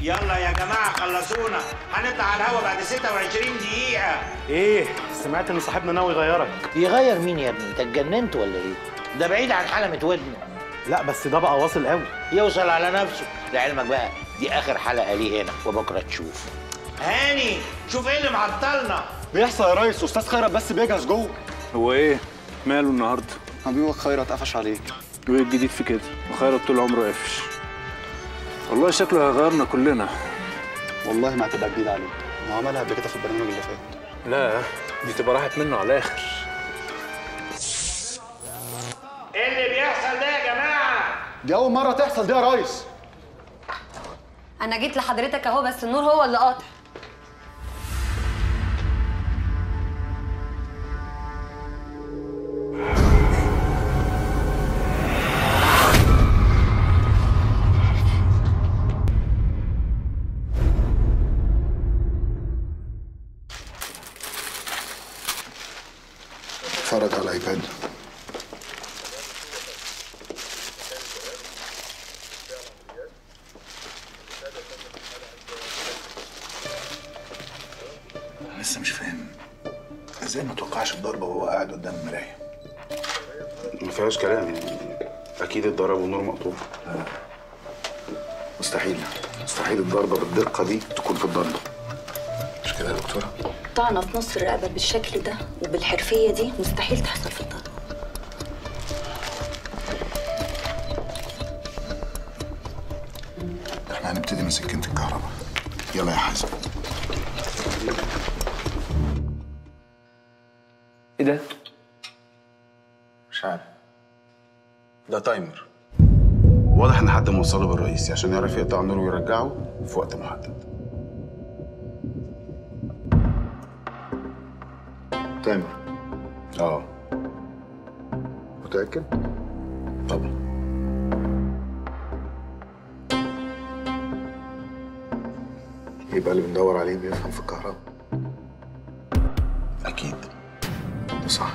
يلا يا جماعه خلصونا هنطلع على الهوا بعد 26 دقيقه ايه سمعت ان صاحبنا ناوي يغيرك يغير مين يا ابني انت اتجننت ولا ايه ده بعيد عن حلمة ودنه لا بس ده بقى واصل قوي يوصل على نفسه لعلمك بقى دي اخر حلقه ليه هنا وبكره تشوف هاني شوف ايه اللي معطلنا بيحصل يا ريس استاذ خيرت بس بيجهز جوه هو ايه ماله النهارده حبيبك خيرت قفش عليك وايه الجديد في كده وخيرت طول عمره قافش والله شكله هيغيرنا كلنا والله ما هتبقى جديد عليك هو عملها قبل كده في البرنامج اللي فات لا دي تبقى راحت منه على الاخر ايه اللي بيحصل ده يا جماعه دي اول مره تحصل دي يا ريس انا جيت لحضرتك اهو بس النور هو اللي قاطع اتفرج على الايباد لسه مش فاهم ازاي ما توقعش الضربه وهو قاعد قدام المرايه ما فيهاش كلام يعني اكيد اتضرب والنور مقطوع مستحيل مستحيل الضربه بالدقه دي تكون في الضربه مش كده يا دكتوره طعنة في نص الرقبة بالشكل ده وبالحرفية دي مستحيل تحصل في الضرب احنا هنبتدي من سكينه الكهرباء يلا يا حازم ايه ده مش عارف ده تايمر واضح ان حد موصله بالرئيسي عشان يعرف يقطع النور ويرجعه في وقت محدد تامر اه متاكد طبعا يبقى اللي بندور عليه بيفهم في الكهرباء اكيد ده صح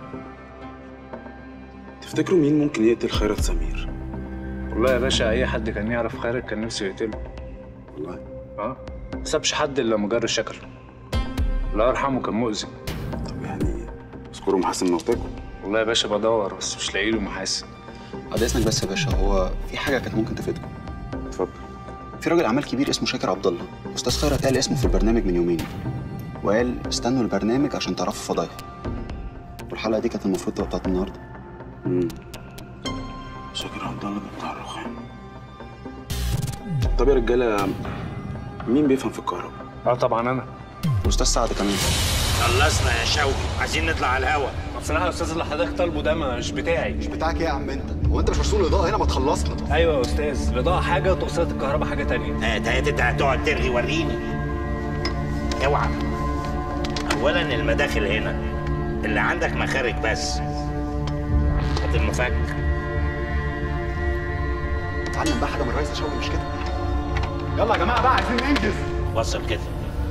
تفتكروا مين ممكن يقتل خيرت سمير والله يا باشا اي حد كان يعرف خيرت كان نفسه يقتله والله اه ما سابش حد الا مجرد شكله الله يرحمه كان مؤذي طب يعني اذكروا محاسن موتكم والله يا باشا بدور بس مش لاقي له محاسن بعد اذنك بس يا باشا هو في حاجه كانت ممكن تفيدكم اتفضل في راجل اعمال كبير اسمه شاكر عبد الله استاذ خيرت قال اسمه في البرنامج من يومين وقال استنوا البرنامج عشان تعرفوا فضايحه والحلقه دي كانت المفروض تبقى بتاعت النهارده امم شاكر عبد الله بتاع الرخام طب يا رجاله مين بيفهم في الكهرباء اه طبعا انا واستاذ سعد كمان خلصنا يا شوقي عايزين نطلع على الهوا بصراحه يا استاذ اللي حضرتك طالبه ده مش بتاعي مش بتاعك ايه يا عم انت هو انت مش مسؤول الاضاءه هنا ما تخلصنا ايوه يا استاذ الاضاءه حاجه وتوصيلات الكهرباء حاجه تانية هات هات انت هتقعد ترغي وريني اوعى اولا المداخل هنا اللي عندك مخارج بس هات المفك اتعلم بقى حاجه من الرئيس شوقي مش كده يلا يا جماعه بقى عايزين ننجز وصل كده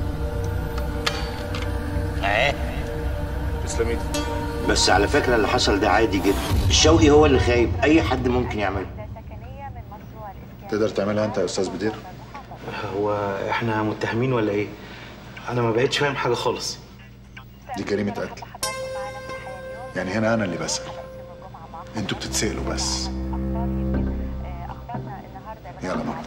اهي تسلم ايدك بس على فكره اللي حصل ده عادي جدا الشوقي هو اللي خايب اي حد ممكن يعمله تقدر تعملها انت يا استاذ بدير هو احنا متهمين ولا ايه انا ما بقتش فاهم حاجه خالص دي جريمه قتل يعني هنا انا اللي بسال انتوا بتتسالوا بس يلا ماما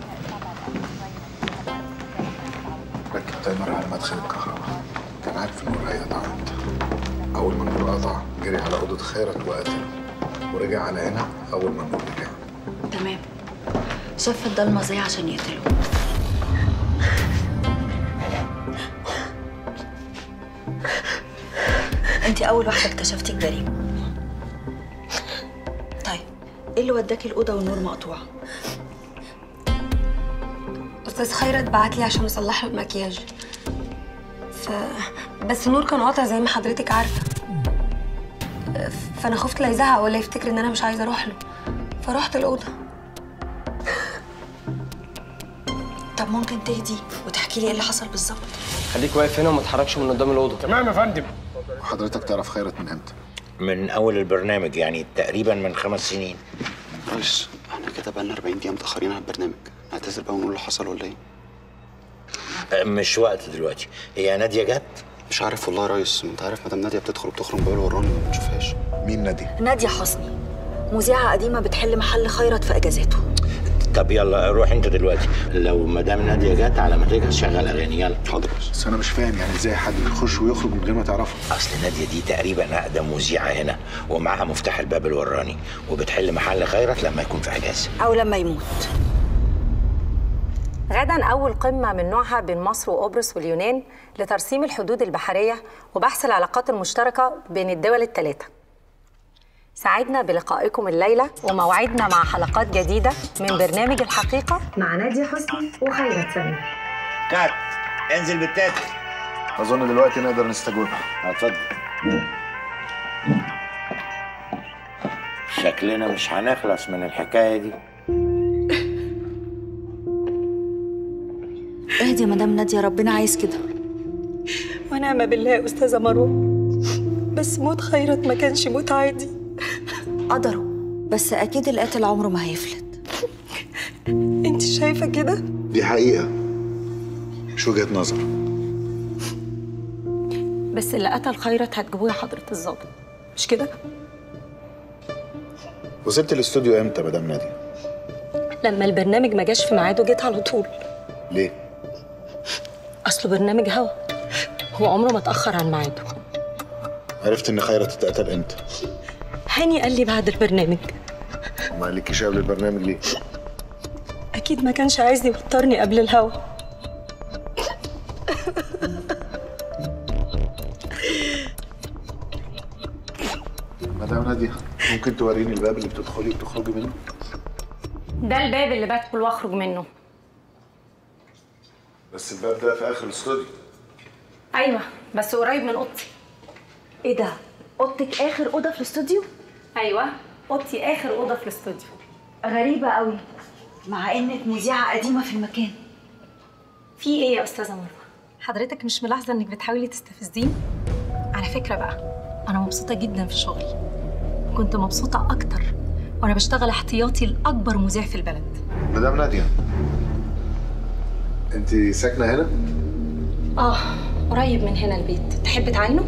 ركب تايمر على مدخل الكهرباء كان عارف النور هيقطع امتى اول ما النور قطع جري على اوضه خيرت وقتله ورجع على هنا اول ما النور رجع تمام شاف الضلمة زي عشان يقتله انت اول واحدة اكتشفتي الجريمة طيب ايه اللي وداكي الأوضة والنور مقطوع؟ استاذ خيرت بعت لي عشان اصلح له المكياج ف... بس النور كان قاطع زي ما حضرتك عارفه فانا خفت لا يزعق ولا يفتكر ان انا مش عايزه اروح له فرحت الاوضه طب ممكن تهدي وتحكي لي ايه اللي حصل بالظبط؟ خليك واقف هنا وما تتحركش من قدام الاوضه تمام يا فندم وحضرتك تعرف خيرت من امتى من اول البرنامج يعني تقريبا من خمس سنين ريس احنا كده بقالنا 40 دقيقه متاخرين على البرنامج نعتذر بقى ونقول اللي حصل ولا ايه مش وقت دلوقتي هي ناديه جت مش عارف والله يا ريس انت عارف مدام ناديه بتدخل وبتخرج بقول وراني ما بنشوفهاش مين ناديه ناديه حسني مذيعه قديمه بتحل محل خيرت في اجازاته طب يلا روح انت دلوقتي لو مدام ناديه جت على ما تيجي شغل اغاني يلا حاضر بس انا مش فاهم يعني ازاي حد يخش ويخرج من غير ما تعرفه اصل ناديه دي تقريبا اقدم مذيعه هنا ومعاها مفتاح الباب الوراني وبتحل محل خيرت لما يكون في اجازه او لما يموت غدا أول قمة من نوعها بين مصر وقبرص واليونان لترسيم الحدود البحرية وبحث العلاقات المشتركة بين الدول الثلاثة سعدنا بلقائكم الليلة وموعدنا مع حلقات جديدة من برنامج الحقيقة مع نادية حسني وخيرت سمير كات انزل بالتاتر اظن دلوقتي نقدر نستجوبها اتفضل شكلنا مش هنخلص من الحكايه دي اهدي يا مدام ناديه ربنا عايز كده ونعم بالله يا أستاذة مروة بس موت خيرت ما كانش موت عادي قدره بس اكيد القاتل عمره ما هيفلت انت شايفة كده؟ دي حقيقه مش وجهه نظر بس اللي قتل خيرت هتجيبوه يا حضرة الظابط مش كده؟ وصلت الاستوديو امتى يا مدام ناديه لما البرنامج ما جاش في ميعاده جيت على طول ليه أصله برنامج هوا هو عمره ما اتأخر عن ميعاده عرفت ان خيرت اتقتل امتى هاني قال لي بعد البرنامج وما قالكيش قبل البرنامج ليه أكيد ما كانش عايز يوترني قبل الهوا مدام ناديه ممكن توريني الباب اللي بتدخلي وبتخرجي منه ده الباب اللي بدخل واخرج منه بس الباب ده في اخر الاستوديو أيوة بس قريب من أوضتي ايه ده اوضتك اخر اوضه في الاستوديو أيوة أوضتي آخر أوضة في الاستوديو غريبه قوي مع انك مذيعه قديمه في المكان في إيه يا أستاذة مروة؟ حضرتك مش ملاحظة إنك بتحاولي تستفزيني؟ على فكرة بقى أنا مبسوطة جدا في شغلي كنت مبسوطة أكتر وأنا بشتغل احتياطي لأكبر مذيع في البلد مدام ناديه انت ساكنه هنا آه قريب من هنا البيت تحب تعاينه؟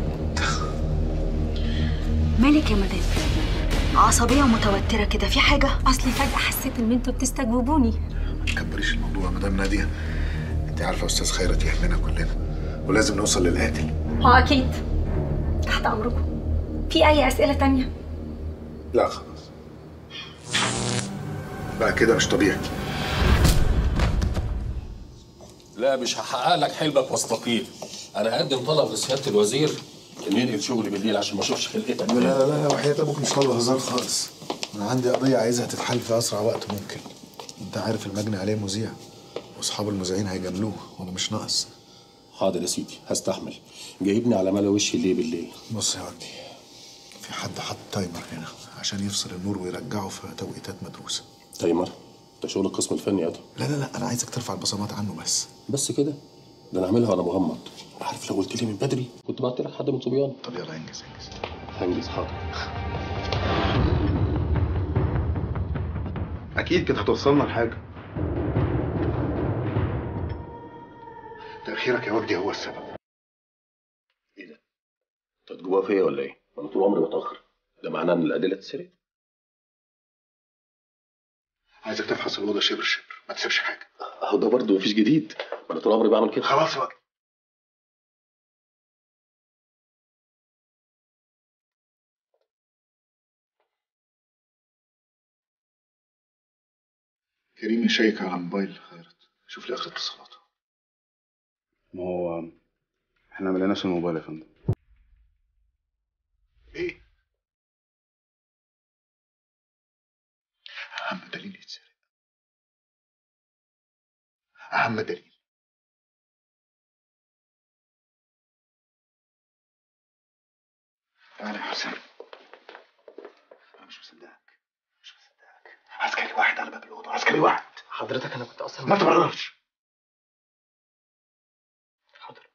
مالك يا مدام عصبيه ومتوتره كده في حاجه أصلي فجأة حسيت إن أنتوا بتستجوبوني ما تكبريش الموضوع يا مدام ناديه انت عارفه استاذ خيرت يهمنا كلنا ولازم نوصل للقاتل اه اكيد تحت امركم في اي اسئله تانية لا خلاص بقى كده مش طبيعي لا مش هحقق لك حلمك واستقيل انا هقدم طلب لسياده الوزير انه ينقل شغلي بالليل عشان ما اشوفش خلقتك لا لا لا وحياة ابوك مش طالب هزار خالص انا عندي قضيه عايزها تتحل في اسرع وقت ممكن انت عارف المجني عليه مذيع واصحاب المذيعين هيجاملوه وانا مش ناقص حاضر يا سيدي هستحمل جايبني على ملا وشي ليه بالليل بص يا وجدي في حد حط تايمر هنا عشان يفصل النور ويرجعه في توقيتات مدروسه تايمر ده شغل القسم الفني يا ده لا لا لا انا عايزك ترفع البصمات عنه بس بس كده ده انا اعملها وانا مغمض عارف لو قلت لي من بدري كنت بعت لك حد من صبيان طب يلا انجز انجز هنجز حاضر اكيد كانت هتوصلنا لحاجه تاخيرك يا وجدي هو السبب انت جوا فيا ولا ايه؟ انا طول عمري بتاخر ده معناه ان الادله تسرق عايزك تفحص الاوضه شبر شبر ما تسيبش حاجه اهو ده برضه مفيش جديد ما انا طول عمري بعمل كده خلاص يا وجدي كريم يشيك على موبايل خيرت شوف لي اخر اتصالاته ما هو احنا ما لقيناش الموبايل يا فندم ايه اهم دليل يتسرق اهم دليل تعالى يا حسين انا مش مصدقك مش مصدقك عسكري واحد على باب الاوضه عسكري واحد حضرتك انا كنت اصلا ما تبررش حاضر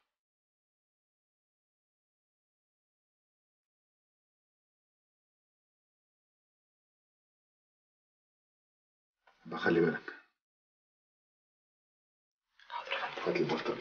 بخلي بالك هات لي البطل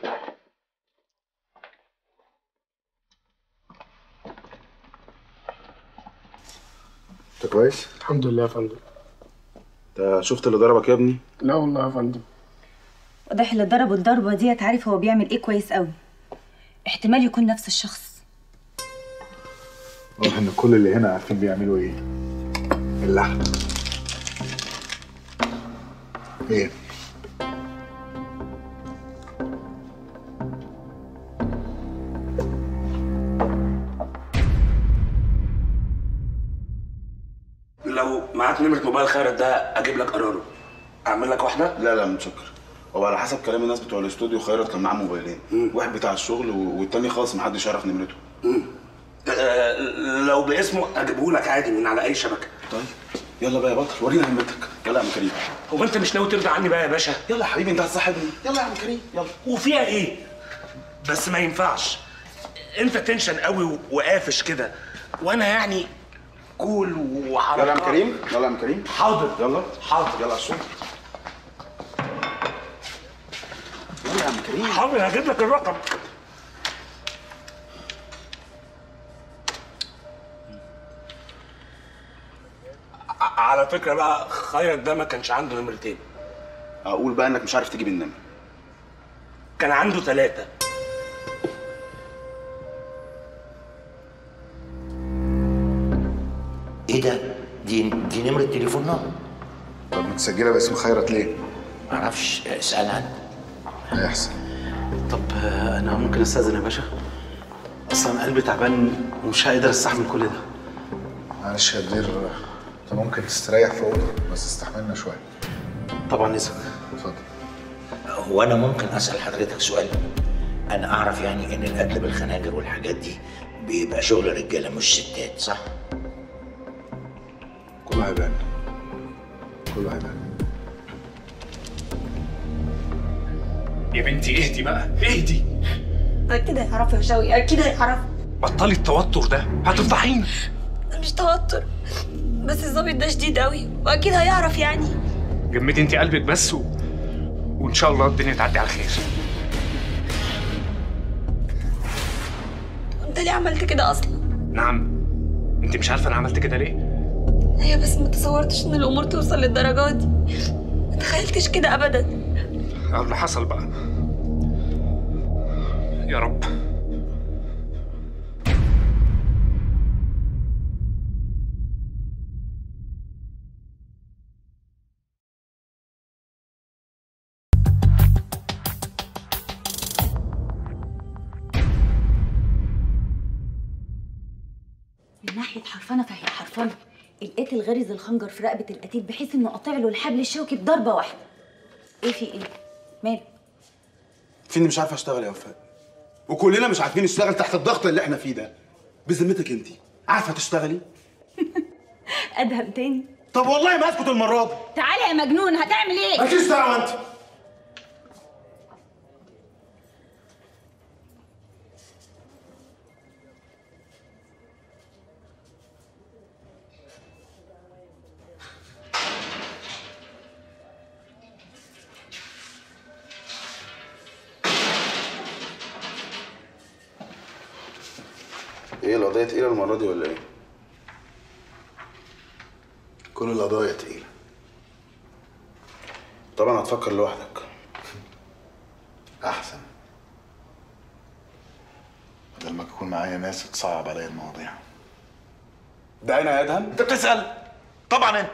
انت كويس؟ الحمد لله يا فندم انت شفت اللي ضربك يا ابني؟ لا والله يا فندم واضح اللي ضربه الضربة ديت عارف هو بيعمل ايه كويس قوي احتمال يكون نفس الشخص واضح ان كل اللي هنا عارفين بيعملوا ايه اللحم ايه لو معاك نمرة موبايل خيرت ده اجيب لك قراره اعمل لك واحدة؟ لا لا متشكر هو على حسب كلام الناس بتوع الاستوديو خيرت كان معاه موبايلين واحد بتاع الشغل و- والتاني خالص محدش يعرف نمرته آه لو باسمه اجيبه لك عادي من على اي شبكة طيب يلا بقى يا بطل ورينا همتك يلا يا عم كريم هو انت مش ناوي ترضى عني بقى يا باشا؟ يلا يا حبيبي انت هتصاحبني يلا يا عم كريم يلا وفيها ايه؟ بس ما ينفعش انت تنشن قوي و- وقافش كده وانا يعني كول وحركات يلا يا عم كريم يلا يا عم كريم حاضر يلا حاضر يلا على الشغل يلا يا عم كريم حاضر هجيب لك الرقم ع- على فكرة بقى خيرت ده ما كانش عنده نمرتين اقول بقى انك مش عارف تجيب النمر كان عنده ثلاثة ايه ده؟ دي دي نمرة تليفوننا؟ طب متسجله باسم خيرت ليه؟ معرفش اسأل عنه هيحصل طب آه، انا ممكن استاذن يا باشا اصلا قلبي تعبان ومش هقدر استحمل كل ده معلش يا بدير انت ممكن تستريح في اوضه بس استحملنا شويه طبعا نسا اتفضل هو انا ممكن اسال حضرتك سؤال انا اعرف يعني ان القتل بالخناجر والحاجات دي بيبقى شغل رجاله مش ستات صح كله هيبان كله هيبان يا بنتي اهدي بقى اهدي اكيد هيعرفوا يا شوقي اكيد هيعرفوا بطلي التوتر ده هتفضحيني مش توتر بس الظابط ده شديد قوي واكيد هيعرف يعني جمدي انت قلبك بس و... وان شاء الله الدنيا تعدي على خير انت ليه عملت كده اصلا نعم انت مش عارفه انا عملت كده ليه هي بس ما تصورتش ان الامور توصل للدرجات دي ما تخيلتش كده ابدا اللي حصل بقى يا رب من ناحية حرفنة فهي حرفنة القاتل غرز الخنجر في رقبة القتيل بحيث انه قاطع له الحبل الشوكي بضربة واحدة ايه في ايه؟ ماله؟ فيني مش عارف اشتغل يا وفاء وكلنا مش عارفين نشتغل تحت الضغط اللي احنا فيه ده بذمتك انت عارفه تشتغلي ادهم تاني طب والله ما اسكت المره دي تعالى يا مجنون هتعمل ايه؟ مالكيش دعوه انت ايه القضيه تقيله المره دي ولا ايه كل القضايا تقيله طبعا هتفكر لوحدك احسن بدل ما يكون معايا ناس تصعب عليا المواضيع ده انا يا ادهم انت بتسال طبعا انت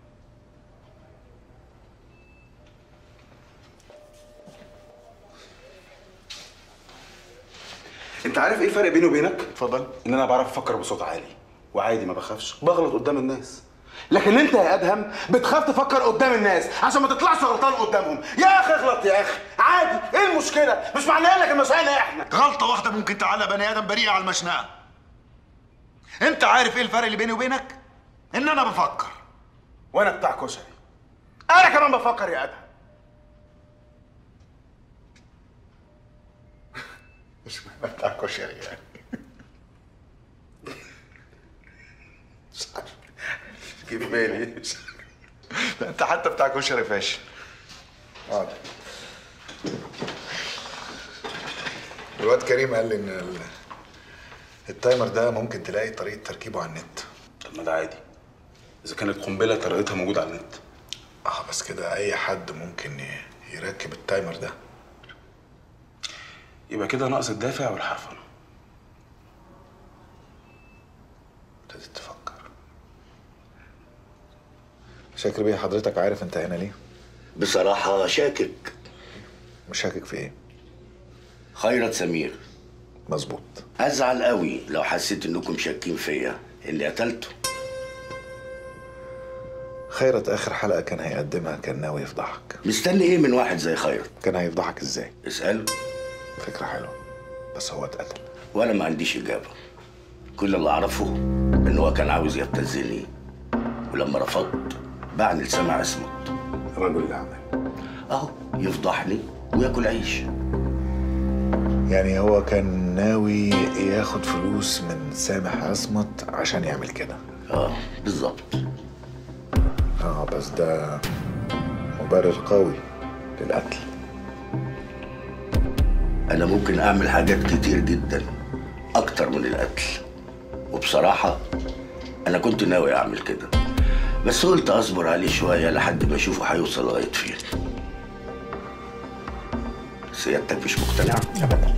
انت عارف ايه الفرق بيني وبينك اتفضل ان انا بعرف افكر بصوت عالي وعادي ما بخافش بغلط قدام الناس لكن انت يا ادهم بتخاف تفكر قدام الناس عشان ما تطلعش غلطان قدامهم يا اخي اغلط يا اخي عادي ايه المشكله مش معناه لك المسائل احنا غلطة واحدة ممكن تعلق بني آدم بريء على المشنقة. أنت عارف إيه الفرق اللي بيني وبينك؟ إن أنا بفكر. وانا بتاع كشري انا كمان بفكر يا ادهم مش معنى بتاع كشري يعني مش عارف جيب بالي مش عارف. ده انت حتى بتاع كشري فاشل اقعد الواد كريم قال لي ان ال- التايمر ده ممكن تلاقي طريقه تركيبه على النت طب ما ده عادي اذا كانت قنبله طريقتها موجوده على النت اه بس كده اي حد ممكن ي- يركب التايمر ده يبقى كده ناقص الدافع والحرفنه ابتديت تفكر شاكر بيه حضرتك عارف انت هنا ليه؟ بصراحة شاكك مش شاكك في ايه؟ خيرت سمير مظبوط أزعل قوي لو حسيت إنكم شاكين فيا إني قتلته خيرت اخر حلقه كان هيقدمها كان ناوي يفضحك مستني إيه من واحد زي خيرت؟ كان هيفضحك ازاي؟ اسأله فكره حلوه بس هو اتقتل وأنا ما عنديش إجابة كل اللي أعرفه إن هو كان عاوز يبتزني ولما رفضت باعني لسمع اسمه رجل الأعمال أهو يفضحني وياكل عيش يعني هو كان ناوي ياخد فلوس من سامح عصمت عشان يعمل كده اه بالظبط اه بس ده مبرر قوي للقتل أنا ممكن أعمل حاجات كتير جدا أكتر من القتل وبصراحة أنا كنت ناوي أعمل كده بس قلت أصبر عليه شوية لحد ما أشوفه هيوصل لغاية فين سيادتك مش مقتنع؟ أبدا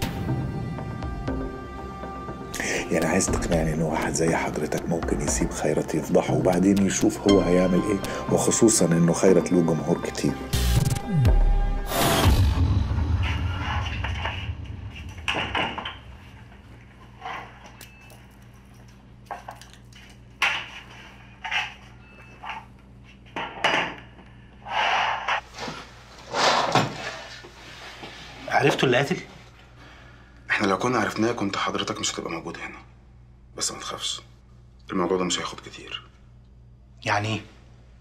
يعني عايز تقنعني ان واحد زي حضرتك ممكن يسيب خيرت يفضحه وبعدين يشوف هو هيعمل ايه وخصوصا انه خيرت له جمهور كتير عرفتوا اللي قاتل؟ احنا لو كنا عرفناه كنت حضرتك مش هتبقى موجود هنا بس ما تخافش الموضوع ده مش هياخد كتير يعني ايه؟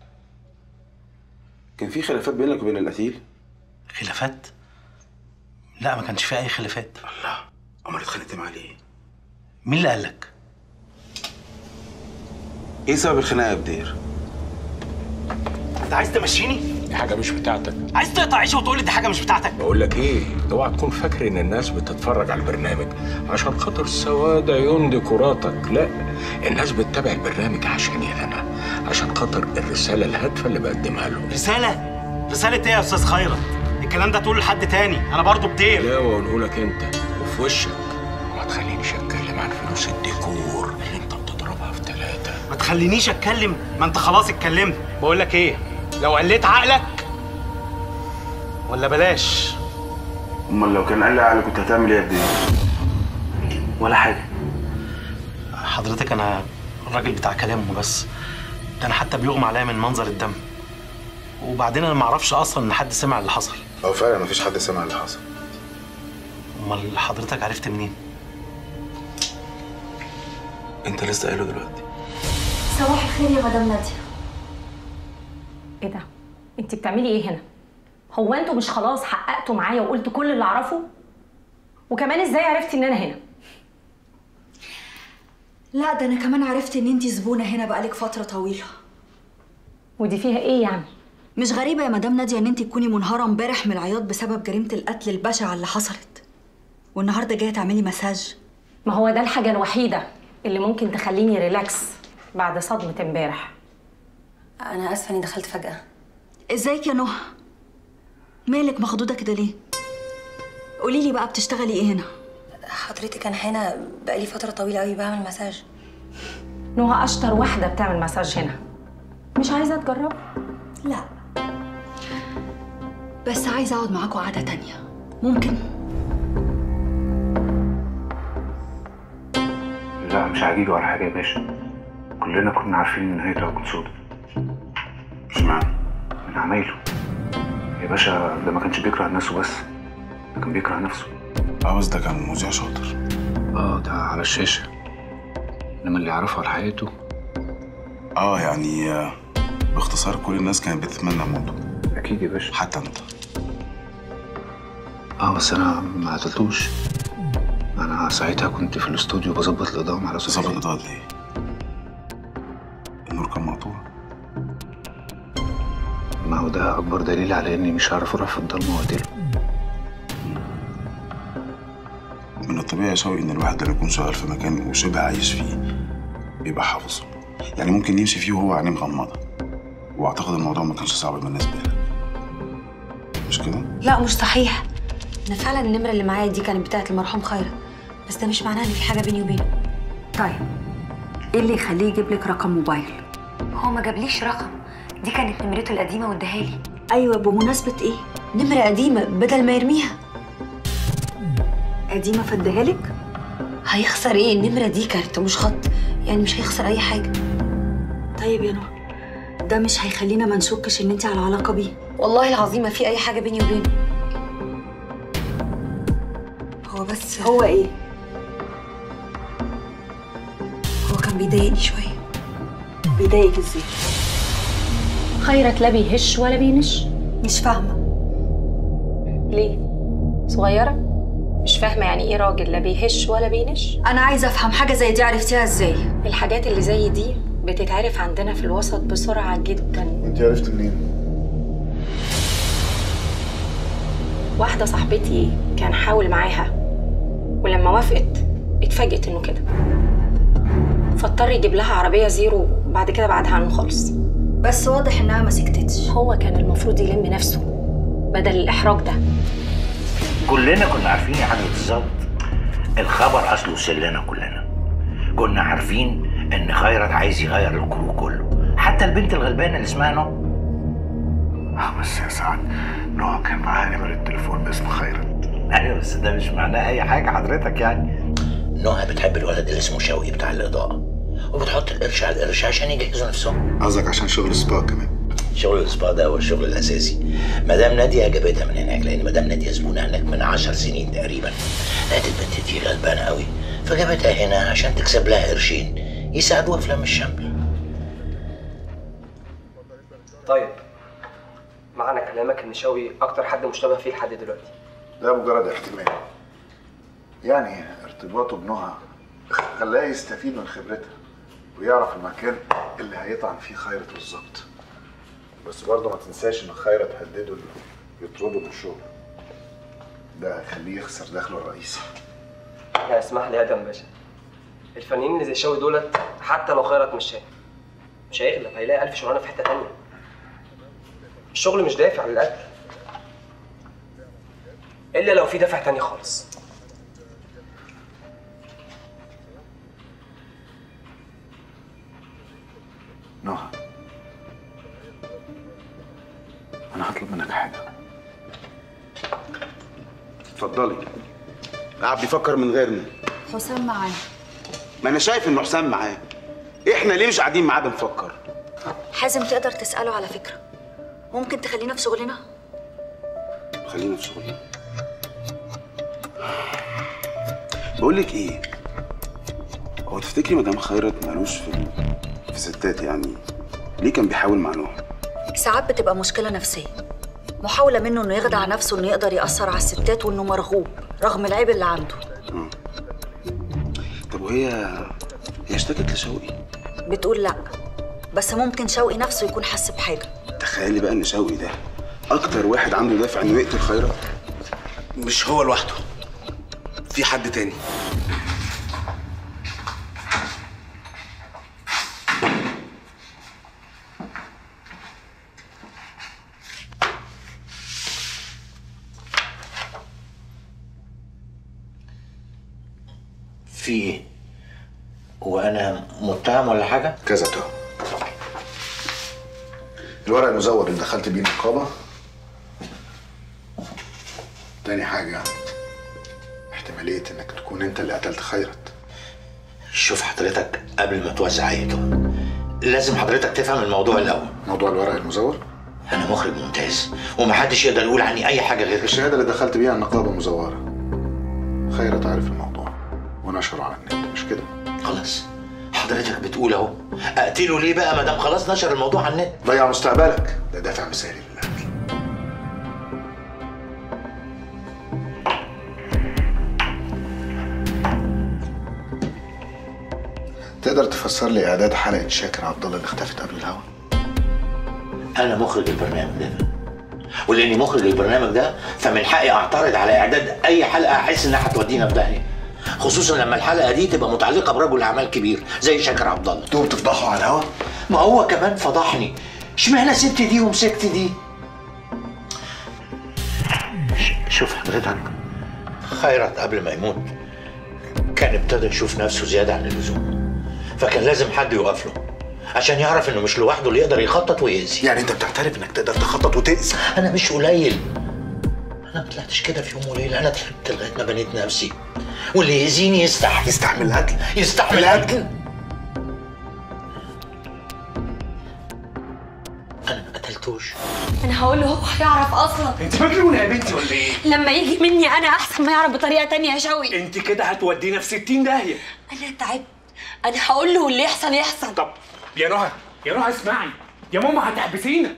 كان في خلافات بينك وبين القتيل خلافات؟ لا ما كانش في اي خلافات الله امال اتخانقت معاه ليه؟ مين اللي قالك؟ ايه سبب الخناقه يا بدير؟ انت عايز تمشيني؟ دي حاجه مش بتاعتك عايز تقطع عيشي وتقول لي دي حاجه مش بتاعتك بقول لك ايه اوعى تكون فاكر ان الناس بتتفرج على البرنامج عشان خاطر سواد عيون ديكوراتك لا الناس بتتابع البرنامج عشاني انا عشان خاطر الرساله الهادفه اللي بقدمها لهم رساله؟ رساله ايه يا استاذ خيرت؟ الكلام ده تقوله لحد تاني انا برضو بدير لا واقوله لك انت وفي وشك ما تخلينيش اتكلم عن فلوس الديكور اللي انت بتضربها في ثلاثه ما تخلينيش اتكلم ما انت خلاص اتكلمت بقول لك ايه لو قليت عقلك ولا بلاش امال لو كان قال لي عقلي كنت هتعمل ايه يا بدير؟ ولا حاجه حضرتك انا الراجل بتاع كلامه بس ده انا حتى بيغمى عليا من منظر الدم وبعدين انا ما اعرفش اصلا ان حد سمع اللي حصل هو فعلا مفيش حد سمع اللي حصل امال حضرتك عرفت منين انت لسه قايله دلوقتي صباح الخير يا مدام ناديه ايه ده؟ انت بتعملي ايه هنا؟ هو انتوا مش خلاص حققتوا معايا وقلت كل اللي اعرفه؟ وكمان ازاي عرفتي ان انا هنا؟ لا ده انا كمان عرفت ان انتي زبونه هنا بقالك فتره طويله ودي فيها ايه يعني مش غريبه يا مدام ناديه ان انتي تكوني منهاره امبارح من العياط بسبب جريمه القتل البشعه اللي حصلت والنهارده جايه تعملي مساج ما هو ده الحاجة الوحيدة اللي ممكن تخليني ريلاكس بعد صدمة امبارح انا اسفه اني دخلت فجاه ازيك يا نهى مالك مخضوضه كده ليه قولي لي بقى بتشتغلي ايه هنا حضرتك انا هنا بقالي فتره طويله قوي بعمل مساج نهى أشطر واحدة بتعمل مساج هنا مش عايزة تجرب؟ لا بس عايزه اقعد معاكوا قعده تانية ممكن لا مش عجيب ولا حاجه يا باشا كلنا كنا عارفين ان نهايته هتكون سودا مش معنى من عمايله يا باشا ده ما كانش بيكره الناس وبس ده كان بيكره نفسه اه بس ده كان مذيع شاطر اه ده على الشاشه انما اللي يعرفه على حياته اه يعني آه، باختصار كل الناس كانت بتتمنى موته اكيد يا باشا حتى انت اه بس انا ما قتلتوش انا ساعتها كنت في الاستوديو بظبط الاضاءه على صوت ظبط الاضاءه ليه؟ النور كان مقطوع ما هو ده اكبر دليل على اني مش هعرف اروح في الضلمه واقتله من الطبيعي يا شوقي ان الواحد لما يكون شغال في مكان وشبه عايش فيه بيبقى حافظه يعني ممكن يمشي فيه وهو عينيه مغمضه واعتقد الموضوع ما كانش صعب بالنسبه لك مش كده؟ لا مش صحيح انا فعلا النمره اللي معايا دي كانت بتاعت المرحوم خيرت بس ده مش معناه ان في حاجه بيني وبينه طيب ايه اللي يخليه يجيب لك رقم موبايل هو ما جابليش رقم دي كانت نمرته القديمه واداها لي ايوه بمناسبه ايه نمره قديمه بدل ما يرميها قديمه فديها لك هيخسر ايه النمره دي كارت مش خط يعني مش هيخسر اي حاجه طيب يا نور ده مش هيخلينا ما نشكش ان انت على علاقه بيه والله العظيم ما في اي حاجه بيني وبينه هو بس هو ايه هو كان بيضايقني شويه بيضايقك ازاي خيرت لا بيهش ولا بينش مش فاهمه ليه صغيره مش فاهمه يعني ايه راجل لا بيهش ولا بينش انا عايزه افهم حاجه زي دي عرفتيها ازاي الحاجات اللي زي دي بتتعرف عندنا في الوسط بسرعه جدا انت عرفت منين؟ واحده صاحبتي كان حاول معاها ولما وافقت اتفاجئت انه كده فاضطر يجيب لها عربيه زيرو بعد كده بعدها عنه خالص بس واضح انها ما سكتتش هو كان المفروض يلم نفسه بدل الاحراج ده كلنا كنا عارفين يا حضرة الظابط الخبر اصله سلنا كلنا كنا عارفين ان خيرت عايز يغير الكرو كله حتى البنت الغلبانه اللي اسمها نو اه بس يا سعد نوع كان معاه نمرة تليفون باسم خيرت ايوه بس ده مش معناه اي حاجه حضرتك يعني نوها بتحب الولد اللي اسمه شوقي بتاع الاضاءه وبتحط القرش على القرش عشان يجهزوا نفسهم قصدك عشان شغل سبا كمان شغل السبا ده هو الشغل الاساسي مدام ناديه جابتها من هناك لان مدام ناديه زبونه هناك من عشر سنين تقريبا لقيت البنت دي غلبانه قوي فجابتها هنا عشان تكسب لها قرشين يساعدوها في لم الشمل طيب معنى كلامك ان شوقي اكتر حد مشتبه فيه لحد دلوقتي ده مجرد احتمال يعني ارتباطه بنهى خلاه يستفيد من خبرتها ويعرف المكان اللي هيطعن فيه خيرت بالظبط بس برضه ما تنساش ان خيرت هدده انه يطرده من الشغل ده هيخليه يخسر دخله الرئيسي يعني اسمح لي يا ادم باشا الفنانين اللي زي شوقي دولت حتى لو خيرت مش شايف مش هيغلب هيلاقي الف شغلانه في حته تانية الشغل مش دافع للقتل الا لو في دافع تاني خالص نهى انا هطلب منك حاجه اتفضلي قاعد بيفكر من غيرنا حسام معاه ما انا شايف ان حسام معاه احنا ليه مش قاعدين معاه بنفكر حازم تقدر تساله على فكره ممكن تخلينا في شغلنا خلينا في شغلنا بقول لك ايه هو تفتكري مدام خيرت مالوش في في ستات يعني ليه كان بيحاول مع نوح ساعات بتبقى مشكله نفسيه محاوله منه انه يخدع نفسه انه يقدر ياثر على الستات وانه مرغوب رغم العيب اللي عنده طب وهي هي اشتكت لشوقي بتقول لا بس ممكن شوقي نفسه يكون حس بحاجه تخيلي بقى ان شوقي ده اكتر واحد عنده دافع انه يقتل خيرت مش هو لوحده في حد تاني في ايه؟ هو انا متهم ولا حاجه؟ كذا تهم الورق المزور اللي دخلت بيه النقابه تاني حاجه احتماليه انك تكون انت اللي قتلت خيرت شوف حضرتك قبل ما توزع اي تهم لازم حضرتك تفهم الموضوع الاول موضوع الورق المزور انا مخرج ممتاز ومحدش يقدر يقول عني اي حاجه غير الشهاده اللي دخلت بيها النقابه مزوره خيرت عارف الموضوع ونشره على النت مش كده خلاص حضرتك بتقول اهو اقتله ليه بقى ما دام خلاص نشر الموضوع على النت ضيع مستقبلك ده دافع مثالي للقتل تقدر تفسر لي اعداد حلقه شاكر عبد الله اللي اختفت قبل الهوا انا مخرج البرنامج ده ولاني مخرج البرنامج ده فمن حقي اعترض على اعداد اي حلقه احس انها هتودينا في داهيه خصوصا لما الحلقه دي تبقى متعلقه برجل اعمال كبير زي شاكر عبد الله انتوا بتفضحوا على الهوا ما هو كمان فضحني اشمعنى سبت دي ومسكت دي ش- شوف حضرتك خيرت قبل ما يموت كان ابتدى يشوف نفسه زياده عن اللزوم فكان لازم حد يقف له عشان يعرف انه مش لوحده اللي يقدر يخطط ويأذي يعني انت بتعترف انك تقدر تخطط وتأذي انا مش قليل انا ما طلعتش كده في يوم وليله انا تعبت لغايه ما بنيت نفسي واللي يأذيني يستحمل يستحمل القتل يستحمل القتل انا ما قتلتوش انا هقول له هو هيعرف اصلا انت مجنونه يا بنتي ولا ايه؟ لما يجي مني انا احسن ما يعرف بطريقه تانية يا شوقي انت كده هتودينا في 60 داهيه انا تعبت انا هقول له واللي يحصل يحصل طب يا نهى يا نهى اسمعي يا ماما هتحبسينا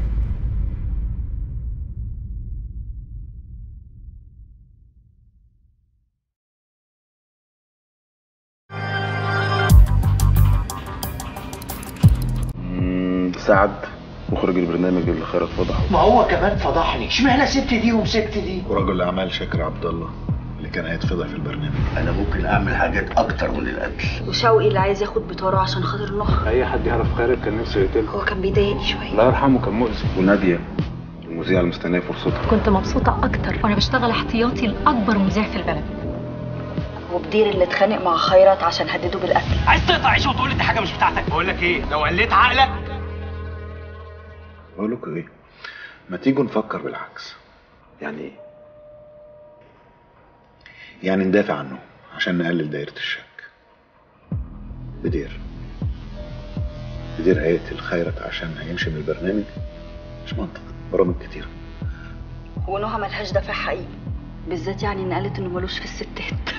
سعد مخرج البرنامج اللي خيرت فضحه ما هو كمان فضحني اشمعنى سبت دي ومسكت دي ورجل الاعمال شاكر عبد الله اللي كان هيتفضح في البرنامج انا ممكن اعمل حاجات اكتر من القتل وشوقي اللي عايز ياخد بطاره عشان خاطر نخ اي حد يعرف خيرت كان نفسه يقتله هو كان بيضايقني شويه الله يرحمه كان مؤذي وناديه المذيعه المستنيه فرصتها كنت مبسوطة أكتر وأنا بشتغل احتياطي لأكبر مذيع في البلد وبدير اللي اتخانق مع خيرت عشان هدده بالقتل عايز تقطع عيش وتقول لي دي حاجه مش بتاعتك بقول لك ايه لو قلت عقلك بقول لكم ايه ما تيجوا نفكر بالعكس يعني ايه يعني ندافع عنه عشان نقلل دايرة الشك بدير بدير هيقتل خيرت عشان هيمشي من البرنامج مش منطق برامج كتير ونهى ملهاش دافع حقيقي بالذات يعني ان قالت انه ملوش في الستات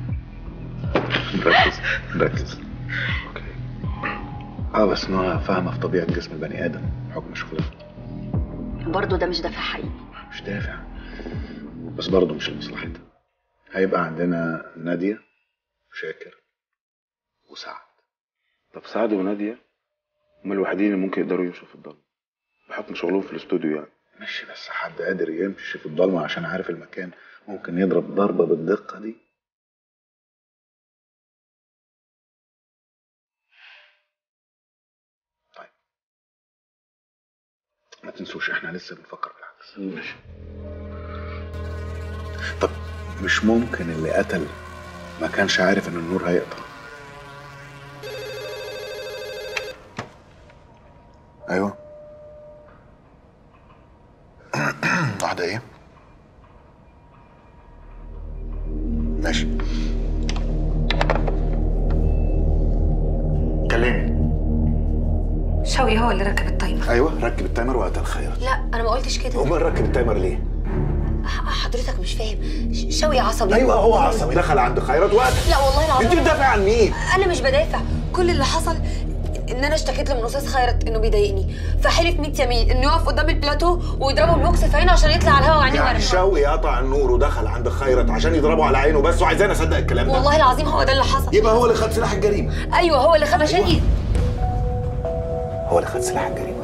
نركز نركز اوكي اه بس نهى فاهمة في طبيعة جسم البني آدم بحكم شغلها برضه ده مش دافع حقيقي مش دافع بس برضه مش لمصلحتها هيبقى عندنا نادية وشاكر وسعد طب سعد وناديه هم الوحيدين اللي ممكن يقدروا يمشوا في الضلمه بحكم شغلهم في الاستوديو يعني ماشي بس حد قادر يمشي في الضلمة عشان عارف المكان ممكن يضرب ضربة بالدقة دي طيب ما تنسوش احنا لسه بنفكر بالعكس ماشي طب مش ممكن اللي قتل ما كانش عارف ان النور هيقطع ايوه واحدة ايه؟ ماشي كلمني شوقي هو اللي ركب التايمر ايوه ركب التايمر وقتل خيرت لا انا ما قلتش كده امال ركب التايمر ليه؟ حضرتك مش فاهم ش- شوقي عصبي ايوه هو عصبي دخل عند خيرت وقتل لا والله العظيم انت بتدافع عن مين؟ انا مش بدافع كل اللي حصل ان انا اشتكيت لمن استاذ خيرت انه بيضايقني فحلف 100 يمين انه يقف قدام البلاتو ويضربه بلوكس في عينه عشان يطلع على الهوا وعينيه يعني ورمه شوقي قطع النور ودخل عند خيرت عشان يضربه على عينه بس وعايزاني اصدق الكلام ده والله العظيم هو ده اللي حصل يبقى هو اللي خد سلاح الجريمه ايوه هو اللي خد عشان ايه هو اللي خد سلاح الجريمه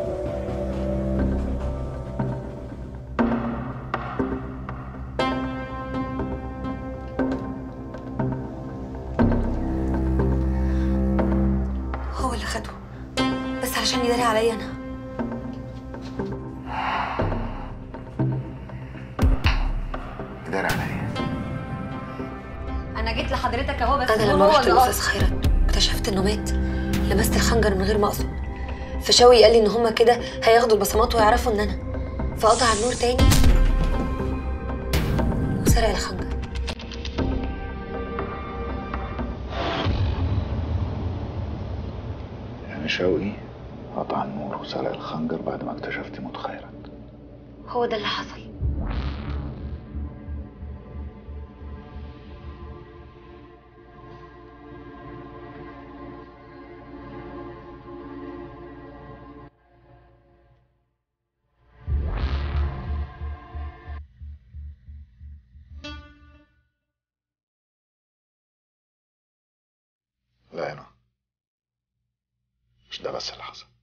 هو اللي خده بس علشان يداري عليا انا دار عليا انا جيت لحضرتك اهو بس انا هو لما هو رحت اللي لاستاذ قصد. خيرت اكتشفت انه مات لمست الخنجر من غير ما اقصد فشوقي قال لي ان هما كده هياخدوا البصمات ويعرفوا ان انا فقطع النور تاني وسرق الخنجر يعني شوقي قطع النور وسرق الخنجر بعد ما اكتشفت موت خيرت هو ده اللي حصل لا يا نهى مش ده بس اللي حصل